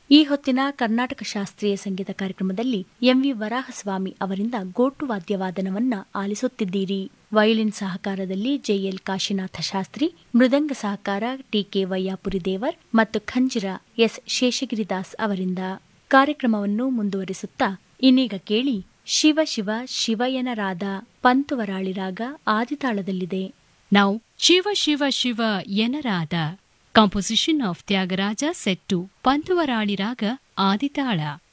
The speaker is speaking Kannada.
ಈ ಹೊತ್ತಿನ ಕರ್ನಾಟಕ ಶಾಸ್ತ್ರೀಯ ಸಂಗೀತ ಕಾರ್ಯಕ್ರಮದಲ್ಲಿ ಎಂವಿ ವರಾಹಸ್ವಾಮಿ ಅವರಿಂದ ಗೋಟು ವಾದ್ಯವಾದನವನ್ನ ಆಲಿಸುತ್ತಿದ್ದೀರಿ ವಯೋಲಿನ್ ಸಹಕಾರದಲ್ಲಿ ಜೆಎಲ್ ಕಾಶಿನಾಥ ಶಾಸ್ತ್ರಿ ಮೃದಂಗ ಸಹಕಾರ ಟಿಕೆ ವೈಯಾಪುರಿ ದೇವರ್ ಮತ್ತು ಖಂಜಿರ ಎಸ್ ಶೇಷಗಿರಿದಾಸ್ ಅವರಿಂದ ಕಾರ್ಯಕ್ರಮವನ್ನು ಮುಂದುವರಿಸುತ್ತಾ ಇನ್ನೀಗ ಕೇಳಿ ಶಿವ ಶಿವ ಶಿವಯನರಾದ ಪಂತುವರಾಳಿ ರಾಗ ಆದಿತಾಳದಲ್ಲಿದೆ Now, Shiva Shiva Shiva Yanarada, composition of Tyagaraja set to Pantuvarali Raga Aditala.